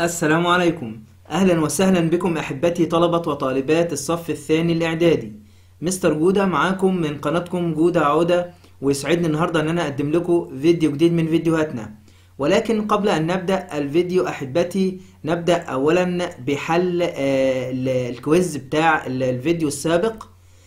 السلام عليكم أهلا وسهلا بكم أحبتي طلبة وطالبات الصف الثاني الإعدادي مستر جودة معاكم من قناتكم جودة عودة ويسعدني النهاردة أن أنا أقدم لكم فيديو جديد من فيديوهاتنا ولكن قبل أن نبدأ الفيديو أحبتي نبدأ أولا بحل آه، ال- الكويز بتاع ال- الفيديو السابق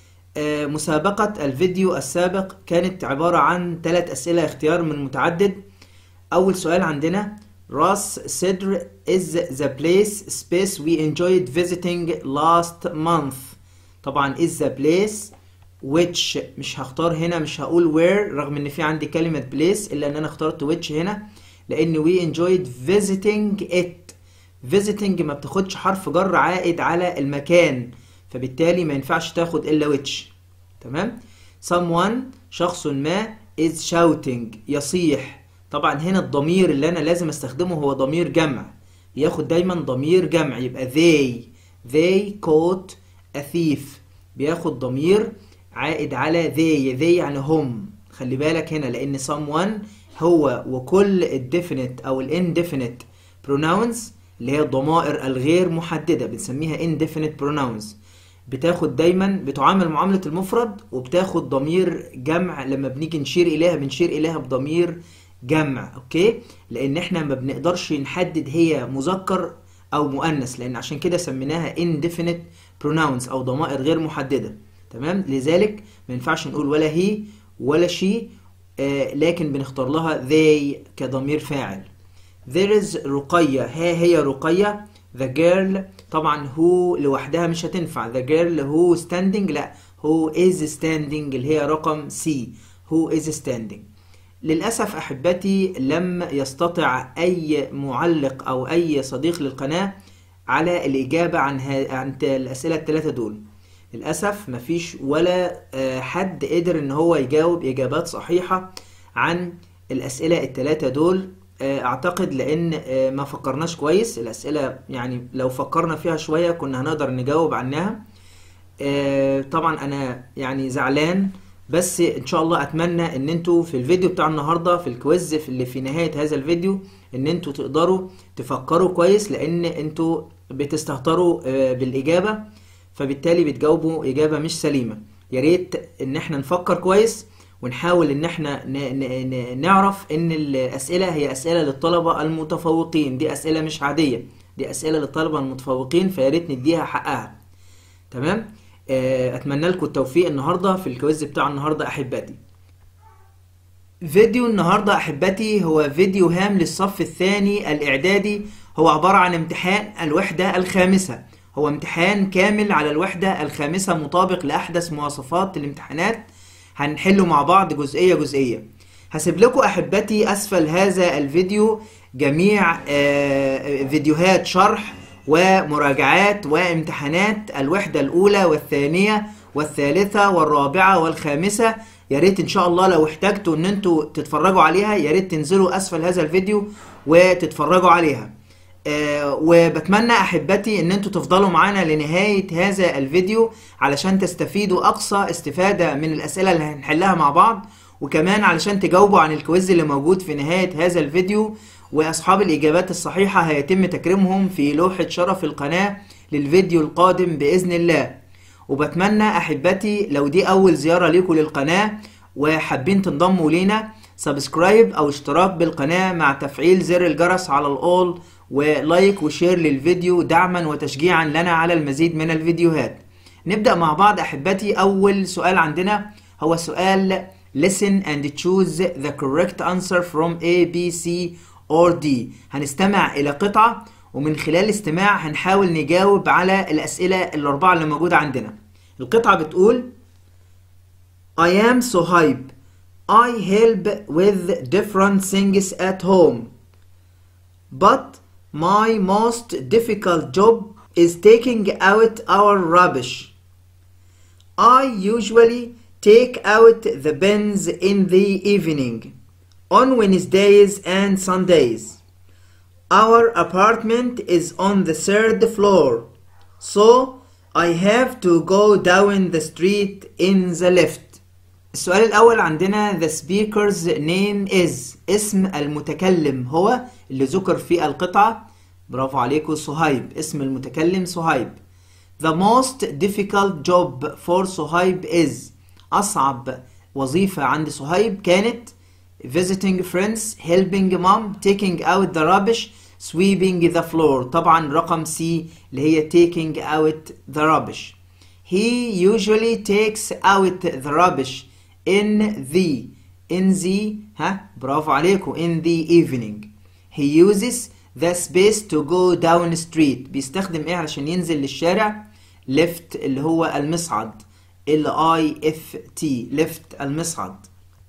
آه، مسابقة الفيديو السابق كانت عبارة عن ثلاث أسئلة اختيار من متعدد أول سؤال عندنا راس سدر is the place space we enjoyed visiting last month طبعا is the place which مش هختار هنا مش هقول where رغم ان في عندي كلمة place الا ان انا اخترت which هنا لان we enjoyed visiting it visiting ما بتاخدش حرف جر عائد على المكان فبالتالي ما ينفعش تاخد الا which تمام someone شخص ما is shouting يصيح طبعا هنا الضمير اللي انا لازم استخدمه هو ضمير جمع ياخد دايما ضمير جمع يبقى they they caught a thief بياخد ضمير عائد على they they يعني هم خلي بالك هنا لان someone هو وكل الديفينيت او الانديفينيت pronouns اللي هي الضمائر الغير محددة بنسميها indefinite pronouns بتاخد دايما بتعامل معاملة المفرد وبتاخد ضمير جمع لما بنيجي نشير إليها بنشير إليها بضمير جمع أوكي لأن إحنا ما بنقدرش نحدد هي مذكر أو مؤنث لأن عشان كده سميناها indefinite pronouns أو ضمائر غير محددة تمام لذلك ما ينفعش نقول ولا هي ولا شي آه لكن بنختار لها they كضمير فاعل There is رقية ها هي رقية The girl طبعا who لوحدها مش هتنفع The girl who standing لا who is standing اللي هي رقم C who is standing للأسف أحبتي لم يستطع أي معلق أو أي صديق للقناة على الإجابة عن, ها... عن الأسئلة الثلاثة دول للأسف مفيش ولا آه، حد قدر إن هو يجاوب إجابات صحيحة عن الأسئلة الثلاثة دول آه، أعتقد لأن آه، ما فكرناش كويس الأسئلة يعني لو فكرنا فيها شوية كنا هنقدر نجاوب عنها آه، طبعا أنا يعني زعلان بس إن شاء الله أتمنى إن أنتوا في الفيديو بتاع النهاردة في الكويز في اللي في نهاية هذا الفيديو إن أنتوا تقدروا تفكروا كويس لأن أنتوا بتستهتروا آه، بالإجابة فبالتالي بتجاوبوا إجابة مش سليمة يا ريت إن احنا نفكر كويس ونحاول إن احنا ن- ن- ن- نعرف إن الأسئلة هي أسئلة للطلبة المتفوقين دي أسئلة مش عادية دي أسئلة للطلبة المتفوقين فيا ريت نديها حقها تمام آه، أتمنى لكم التوفيق النهاردة في الكويز بتاع النهاردة أحبتي فيديو النهاردة أحبتي هو فيديو هام للصف الثاني الإعدادي هو عبارة عن امتحان الوحدة الخامسة هو امتحان كامل على الوحدة الخامسة مطابق لأحدث مواصفات الامتحانات هنحله مع بعض جزئية جزئية هسيب لكم أحبتي أسفل هذا الفيديو جميع آه، فيديوهات شرح ومراجعات وامتحانات الوحدة الأولى والثانية والثالثة والرابعة والخامسة يا ريت إن شاء الله لو احتجتوا إن انتوا تتفرجوا عليها يا ريت تنزلوا أسفل هذا الفيديو وتتفرجوا عليها آه، وبتمنى احبتي ان انتوا تفضلوا معانا لنهاية هذا الفيديو علشان تستفيدوا اقصى استفادة من الاسئلة اللي هنحلها مع بعض وكمان علشان تجاوبوا عن الكويز اللي موجود في نهاية هذا الفيديو واصحاب الاجابات الصحيحة هيتم تكريمهم في لوحة شرف القناة للفيديو القادم باذن الله وبتمنى احبتي لو دي اول زيارة ليكم للقناة وحابين تنضموا لينا سبسكرايب او اشتراك بالقناة مع تفعيل زر الجرس على الاول ولايك وشير للفيديو دعما وتشجيعا لنا على المزيد من الفيديوهات نبدأ مع بعض احبتي اول سؤال عندنا هو سؤال listen and choose the correct answer from A, B, C or D هنستمع الى قطعة ومن خلال الاستماع هنحاول نجاوب على الاسئلة الاربعة اللي موجودة عندنا القطعة بتقول I am so hype. I help with different things at home. But my most difficult job is taking out our rubbish. I usually take out the bins in the evening on Wednesdays and Sundays. Our apartment is on the third floor, so I have to go down the street in the lift. السؤال الأول عندنا the speaker's name is اسم المتكلم هو اللي ذكر في القطعة برافو عليكم صهيب اسم المتكلم صهيب The most difficult job for صهيب is أصعب وظيفة عند صهيب كانت visiting friends helping mom taking out the rubbish sweeping the floor طبعا رقم C اللي هي taking out the rubbish he usually takes out the rubbish in the in the ها برافو عليكم in the evening he uses the space to go down street بيستخدم ايه علشان ينزل للشارع left اللي هو المصعد L I F T left المصعد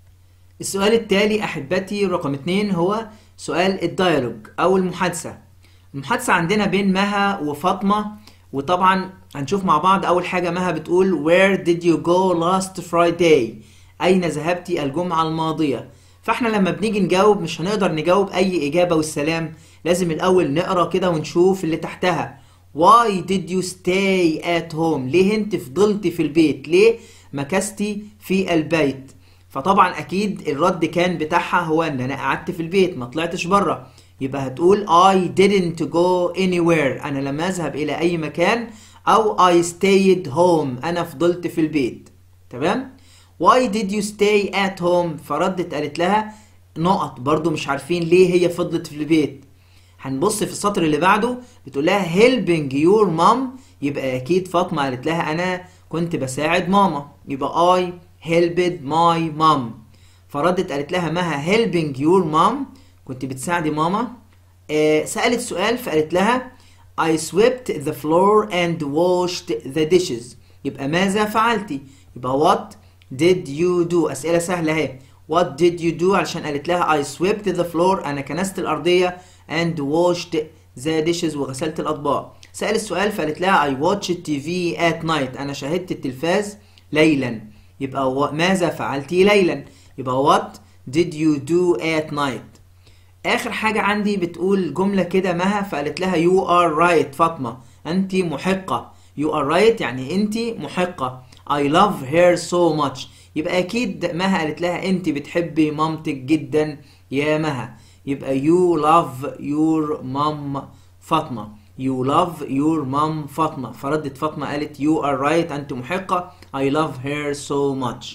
السؤال التالي أحبتي رقم اتنين هو سؤال الديالوج أو المحادثة المحادثة عندنا بين مها وفاطمة وطبعا هنشوف مع بعض أول حاجة مها بتقول Where did you go last Friday أين ذهبت الجمعة الماضية فاحنا لما بنيجي نجاوب مش هنقدر نجاوب أي إجابة والسلام لازم الأول نقرأ كده ونشوف اللي تحتها Why did you stay at home ليه انت فضلتي في البيت ليه مكستي في البيت فطبعا اكيد الرد كان بتاعها هو ان انا قعدت في البيت ما طلعتش بره يبقى هتقول I didn't go anywhere انا لم اذهب الى اي مكان او I stayed home انا فضلت في البيت تمام Why did you stay at home فردت قالت لها نقط برضو مش عارفين ليه هي فضلت في البيت هنبص في السطر اللي بعده بتقول لها helping your mom يبقى اكيد فاطمه قالت لها انا كنت بساعد ماما يبقى I helped my mom فردت قالت لها مها helping your mom كنت بتساعدي ماما آه سألت سؤال فقالت لها I swept the floor and washed the dishes يبقى ماذا فعلتي يبقى what did you do أسئلة سهلة اهي what did you do علشان قالت لها I swept the floor أنا كنست الأرضية and washed the dishes وغسلت الأطباق سأل السؤال فقالت لها I watched TV at night أنا شاهدت التلفاز ليلا يبقى ماذا فعلتي ليلا يبقى what did you do at night آخر حاجة عندي بتقول جملة كده مها فقالت لها you are right فاطمة أنت محقة you are right يعني أنت محقة I love her so much يبقى أكيد مها قالت لها أنت بتحبي مامتك جدا يا مها يبقى you love your mom فاطمة you love your mom فاطمة فردت فاطمة قالت you are right أنت محقة I love her so much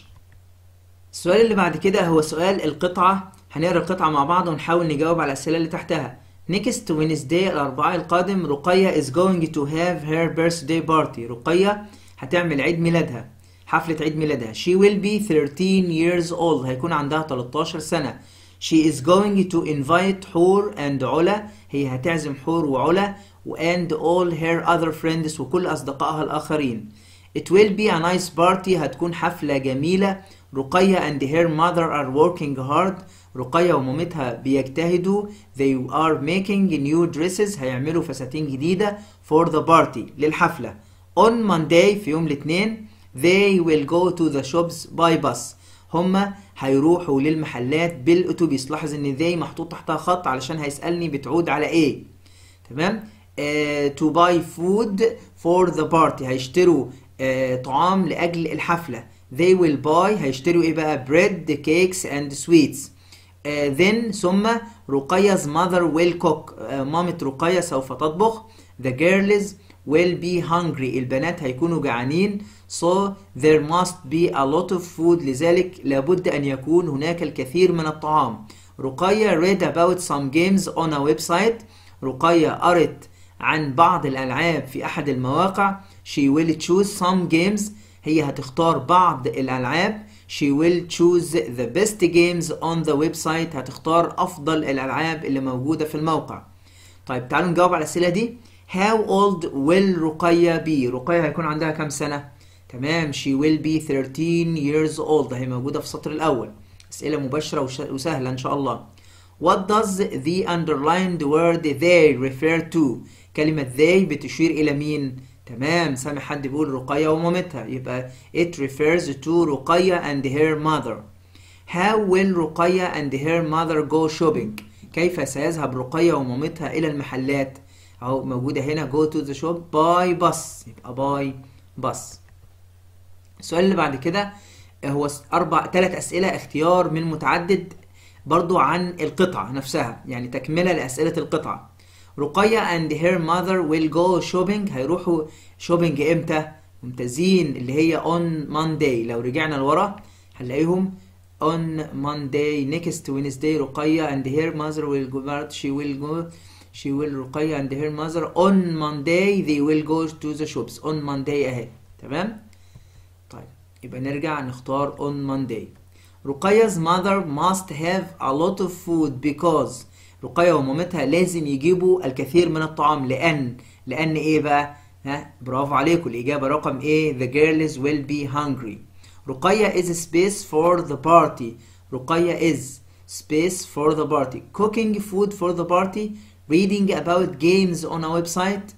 السؤال اللي بعد كده هو سؤال القطعة هنقرا القطعة مع بعض ونحاول نجاوب على الأسئلة اللي تحتها Next Wednesday الأربعاء القادم رقية is going to have her birthday party رقية هتعمل عيد ميلادها حفلة عيد ميلادها She will be 13 years old هيكون عندها 13 سنة She is going to invite حور and علا هي هتعزم حور وعلا and all her other friends وكل أصدقائها الآخرين It will be a nice party هتكون حفلة جميلة رقية and her mother are working hard رقية ومامتها بيجتهدوا they are making new dresses هيعملوا فساتين جديدة for the party للحفلة on Monday في يوم الاثنين they will go to the shops by bus هما هيروحوا للمحلات بالاتوبيس لاحظ ان they محطوط تحتها خط علشان هيسألني بتعود على ايه تمام uh, to buy food for the party هيشتروا uh, طعام لأجل الحفلة they will buy هيشتروا ايه بقى bread cakes and sweets uh, then ثم رقية mother will cook uh, مامة رقية سوف تطبخ the girls will be hungry البنات هيكونوا جعانين so there must be a lot of food لذلك لابد أن يكون هناك الكثير من الطعام رقية read about some games on a website رقية قرت عن بعض الألعاب في أحد المواقع she will choose some games هي هتختار بعض الألعاب she will choose the best games on the website هتختار أفضل الألعاب اللي موجودة في الموقع طيب تعالوا نجاوب على الأسئلة دي How old will رقية be رقية هيكون عندها كام سنة تمام she will be 13 years old هي موجودة في السطر الأول أسئلة مباشرة وسهلة إن شاء الله What does the underlined word they refer to كلمة they بتشير إلى مين تمام سامع حد بيقول رقية ومامتها يبقى it refers to رقية and her mother How will رقية and her mother go shopping كيف سيذهب رقية ومامتها إلى المحلات أهو موجودة هنا go to the shop by bus يبقى by bus السؤال اللي بعد كده هو أربع ثلاث أسئلة اختيار من متعدد برضو عن القطعة نفسها يعني تكملة لأسئلة القطعة رقية and her mother will go shopping هيروحوا shopping امتى ممتازين اللي هي on Monday لو رجعنا لورا هنلاقيهم on Monday next Wednesday رقية and her mother will go out she will go she will رقية and her mother on Monday they will go to the shops on Monday اهي تمام طيب يبقى نرجع نختار on Monday رقية mother must have a lot of food because رقية ومامتها لازم يجيبوا الكثير من الطعام لأن لأن إيه بقى؟ ها برافو عليكم الإجابة رقم إيه؟ The girls will be hungry رقية is space for the party رقية is space for the party cooking food for the party reading about games on a website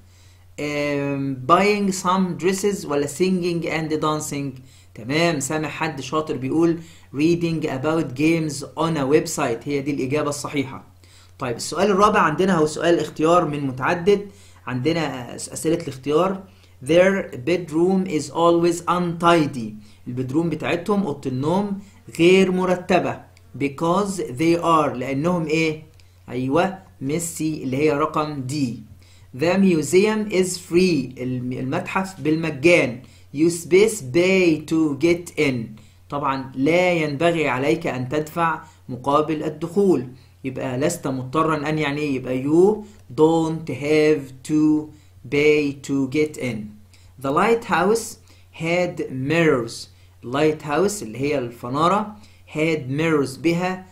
um, buying some dresses ولا singing and dancing تمام سامع حد شاطر بيقول reading about games on a website هي دي الإجابة الصحيحة طيب السؤال الرابع عندنا هو سؤال اختيار من متعدد عندنا أسئلة الاختيار their bedroom is always untidy البدروم بتاعتهم أوضة النوم غير مرتبة because they are لأنهم إيه؟ أيوة ميسي اللي هي رقم دي The museum is free المتحف بالمجان You space pay to get in طبعا لا ينبغي عليك أن تدفع مقابل الدخول يبقى لست مضطرا أن يعني إيه؟ يبقى you don't have to pay to get in The lighthouse had mirrors lighthouse اللي هي الفنارة had mirrors بها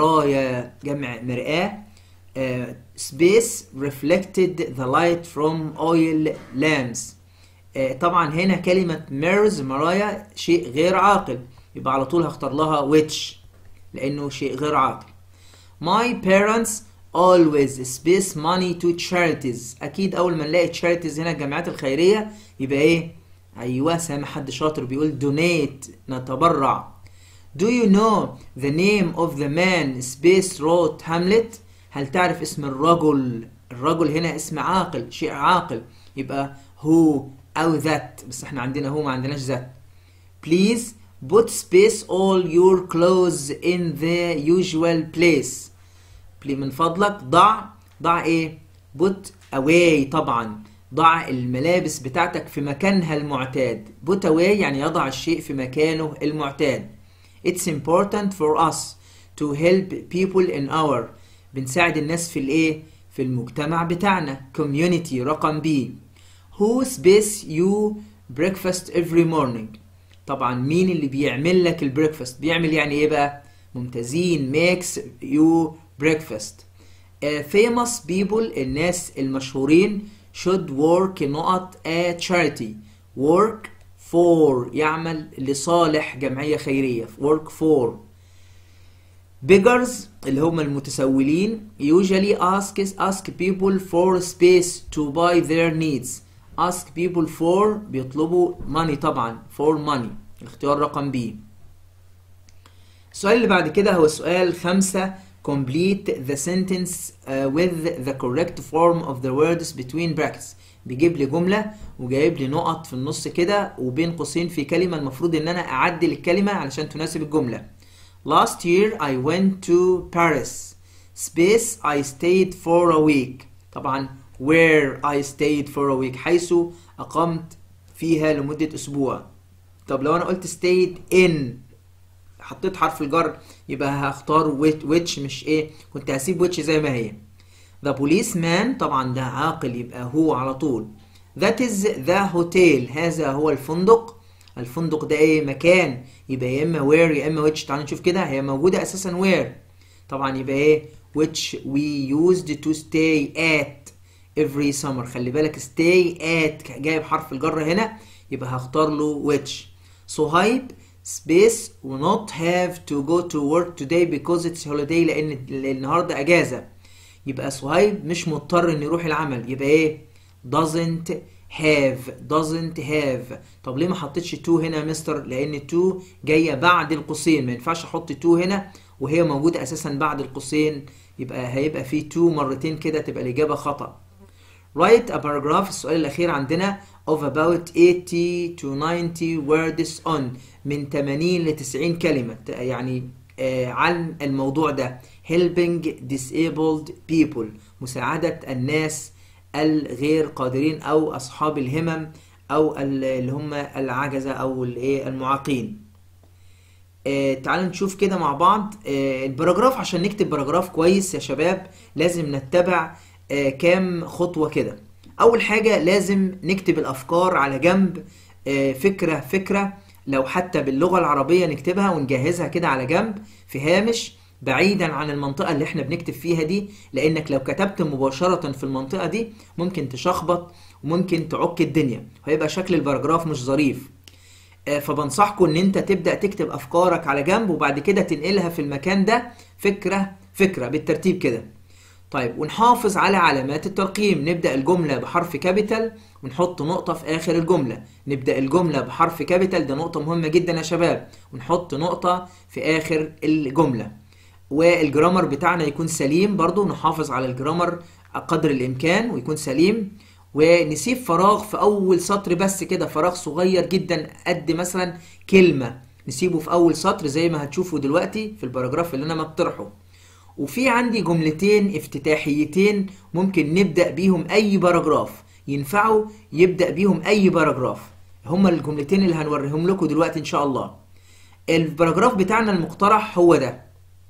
مرايا جمع مرآة uh, space reflected the light from oil lamps uh, طبعا هنا كلمة mirrors مرايا شيء غير عاقل يبقى على طول هختار لها which لأنه شيء غير عاقل My parents always space money to charities أكيد أول ما نلاقي charities هنا الجمعيات الخيرية يبقى إيه؟ أيوه سامع حد شاطر بيقول donate نتبرع Do you know the name of the man space wrote Hamlet؟ هل تعرف اسم الرجل؟ الرجل هنا اسم عاقل شيء عاقل يبقى هو أو ذات بس احنا عندنا هو ما عندناش ذات Please put space all your clothes in the usual place من فضلك ضع ضع ايه put away طبعا ضع الملابس بتاعتك في مكانها المعتاد put away يعني يضع الشيء في مكانه المعتاد It's important for us to help people in our بنساعد الناس في الايه في المجتمع بتاعنا community رقم B Who space you breakfast every morning طبعا مين اللي بيعمل لك البريكفاست بيعمل يعني ايه بقى ممتازين makes you breakfast uh, famous people الناس المشهورين should work نقط at charity work for يعمل لصالح جمعية خيرية work for beggars اللي هم المتسولين usually ask ask people for space to buy their needs ask people for بيطلبوا money طبعا for money الاختيار رقم B السؤال اللي بعد كده هو سؤال خمسة complete the sentence uh, with the correct form of the words between brackets بيجيب لي جملة وجايب لي نقط في النص كده وبين قوسين في كلمة المفروض ان انا اعدل الكلمة علشان تناسب الجملة Last year I went to Paris space I stayed for a week طبعا where I stayed for a week حيث أقمت فيها لمدة أسبوع طب لو أنا قلت stayed in حطيت حرف الجر يبقى هختار which مش إيه كنت هسيب which زي ما هي The policeman طبعا ده عاقل يبقى هو على طول That is the hotel هذا هو الفندق الفندق ده ايه مكان يبقى يا اما where يا اما which تعالوا نشوف كده هي موجودة اساسا where طبعا يبقى ايه which we used to stay at every summer خلي بالك stay at جايب حرف الجر هنا يبقى هختار له which صهيب space و not have to go to work today because it's holiday لان النهارده اجازه يبقى صهيب مش مضطر انه يروح العمل يبقى ايه doesn't have doesn't have طب ليه ما حطيتش to هنا يا مستر لان to جايه بعد القوسين ما ينفعش احط to هنا وهي موجوده اساسا بعد القوسين يبقى هيبقى في to مرتين كده تبقى الاجابه خطأ write a paragraph السؤال الأخير عندنا of about 80 to 90 words on من 80 ل 90 كلمة يعني آه، عن الموضوع ده helping disabled people مساعدة الناس الغير قادرين أو أصحاب الهمم أو ال- اللي هم العجزة أو الإيه المعاقين آه، تعالوا نشوف كده مع بعض آه، الباراجراف عشان نكتب باراجراف كويس يا شباب لازم نتبع آه، كام خطوة كده أول حاجة لازم نكتب الأفكار على جنب آه، فكرة فكرة لو حتى باللغة العربية نكتبها ونجهزها كده على جنب في هامش بعيدا عن المنطقة اللي احنا بنكتب فيها دي لأنك لو كتبت مباشرة في المنطقة دي ممكن تشخبط وممكن تعك الدنيا وهيبقى شكل الباراجراف مش ظريف آه، فبنصحكم ان انت تبدأ تكتب افكارك على جنب وبعد كده تنقلها في المكان ده فكرة فكرة بالترتيب كده طيب ونحافظ على علامات الترقيم نبدأ الجملة بحرف كابيتال ونحط نقطة في آخر الجملة نبدأ الجملة بحرف كابيتال ده نقطة مهمة جدا يا شباب ونحط نقطة في آخر الجملة والجرامر بتاعنا يكون سليم برضو نحافظ على الجرامر قدر الإمكان ويكون سليم ونسيب فراغ في أول سطر بس كده فراغ صغير جدا قد مثلا كلمة نسيبه في أول سطر زي ما هتشوفوا دلوقتي في الباراجراف اللي أنا مقترحه وفي عندي جملتين افتتاحيتين ممكن نبدأ بيهم أي باراجراف ينفعوا يبدأ بيهم أي باراجراف هما الجملتين اللي هنوريهم لكم دلوقتي إن شاء الله الباراجراف بتاعنا المقترح هو ده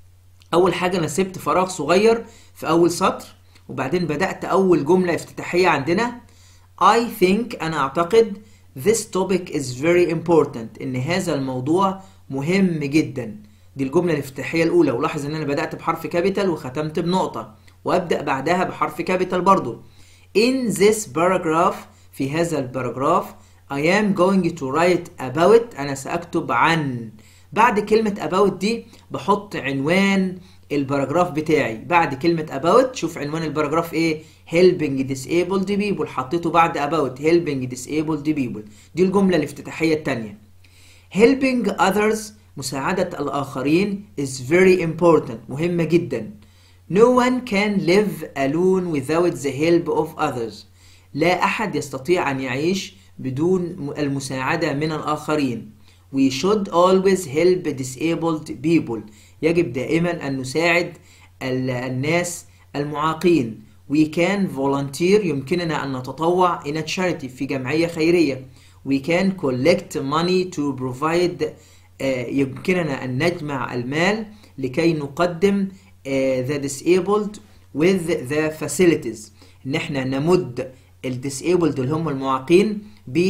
أول حاجة أنا سبت فراغ صغير في أول سطر وبعدين بدأت أول جملة افتتاحية عندنا I think أنا أعتقد this topic is very important إن هذا الموضوع مهم جدا دي الجملة الافتتاحية الأولى ولاحظ إن أنا بدأت بحرف كابيتال وختمت بنقطة وأبدأ بعدها بحرف كابيتال برضو In this paragraph في هذا الباراجراف I am going to write about أنا سأكتب عن بعد كلمة about دي بحط عنوان الباراجراف بتاعي بعد كلمة about شوف عنوان الباراجراف ايه helping disabled people حطيته بعد about helping disabled people دي الجملة الافتتاحية التانية helping others مساعدة الآخرين is very important مهمة جدا No one can live alone without the help of others لا أحد يستطيع أن يعيش بدون المساعدة من الآخرين We should always help disabled people يجب دائما أن نساعد ال- الناس المعاقين We can volunteer يمكننا أن نتطوع in a charity في جمعية خيرية We can collect money to provide آه، يمكننا أن نجمع المال لكي نقدم آه، the disabled with the facilities إن احنا نمد ال disabled اللي هم المعاقين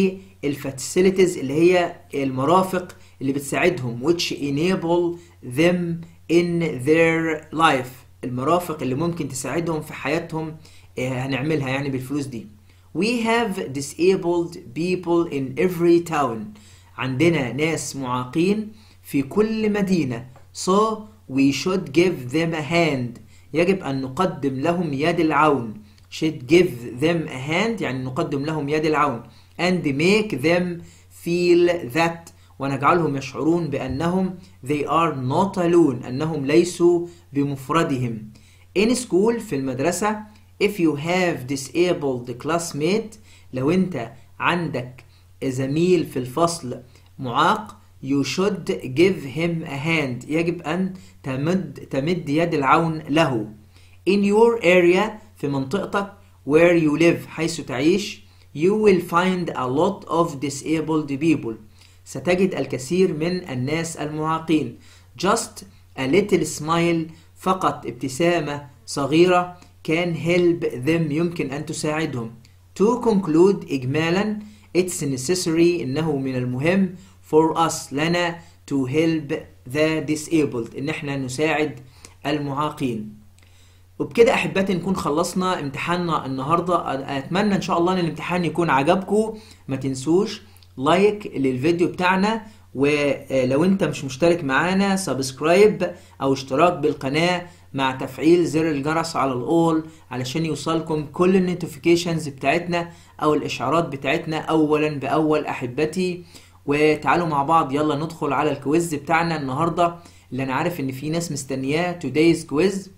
بالفاسيلتيز اللي هي المرافق اللي بتساعدهم which enable them in their life المرافق اللي ممكن تساعدهم في حياتهم آه، هنعملها يعني بالفلوس دي We have disabled people in every town عندنا ناس معاقين في كل مدينة so we should give them a hand يجب أن نقدم لهم يد العون should give them a hand يعني نقدم لهم يد العون and make them feel that ونجعلهم يشعرون بأنهم they are not alone أنهم ليسوا بمفردهم in school في المدرسة if you have disabled classmate لو أنت عندك زميل في الفصل معاق you should give him a hand يجب أن تمد تمد يد العون له in your area في منطقتك where you live حيث تعيش you will find a lot of disabled people ستجد الكثير من الناس المعاقين just a little smile فقط ابتسامة صغيرة can help them يمكن أن تساعدهم to conclude إجمالا it's necessary إنه من المهم for us لنا to help the disabled إن احنا نساعد المعاقين وبكده احباتي نكون خلصنا امتحاننا النهارده اتمنى ان شاء الله ان الامتحان يكون عجبكم ما تنسوش لايك للفيديو بتاعنا ولو انت مش مشترك معانا سبسكرايب او اشتراك بالقناه مع تفعيل زر الجرس على الاول علشان يوصلكم كل النوتيفيكيشنز بتاعتنا او الاشعارات بتاعتنا اولا باول احبتي وتعالوا مع بعض يلا ندخل على الكويز بتاعنا النهارده اللي انا عارف ان في ناس مستنياه today's كويز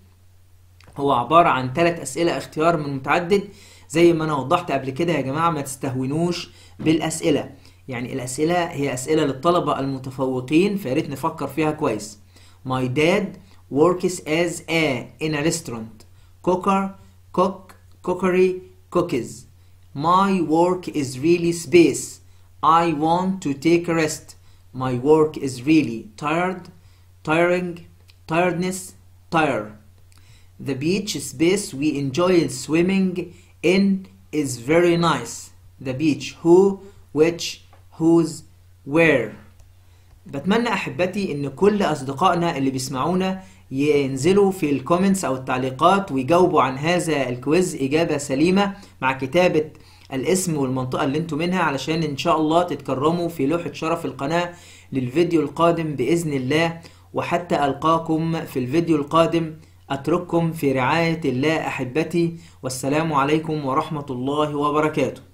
هو عبارة عن ثلاث أسئلة اختيار من متعدد زي ما أنا وضحت قبل كده يا جماعة ما تستهونوش بالأسئلة يعني الأسئلة هي أسئلة للطلبة المتفوقين فياريت نفكر فيها كويس My dad works as a in a restaurant. Cooker, cook, cookery, cookies. My work is really space. I want to take a rest. My work is really tired, tiring, tiredness, tire. The beach space we enjoy swimming in is very nice. The beach who, which, whose, where. بتمنى احبتي ان كل اصدقائنا اللي بيسمعونا ينزلوا في الكومنتس او التعليقات ويجاوبوا عن هذا الكويز اجابة سليمة مع كتابة الاسم والمنطقة اللي انتوا منها علشان ان شاء الله تتكرموا في لوحة شرف القناة للفيديو القادم بإذن الله وحتى ألقاكم في الفيديو القادم أترككم في رعاية الله أحبتي والسلام عليكم ورحمة الله وبركاته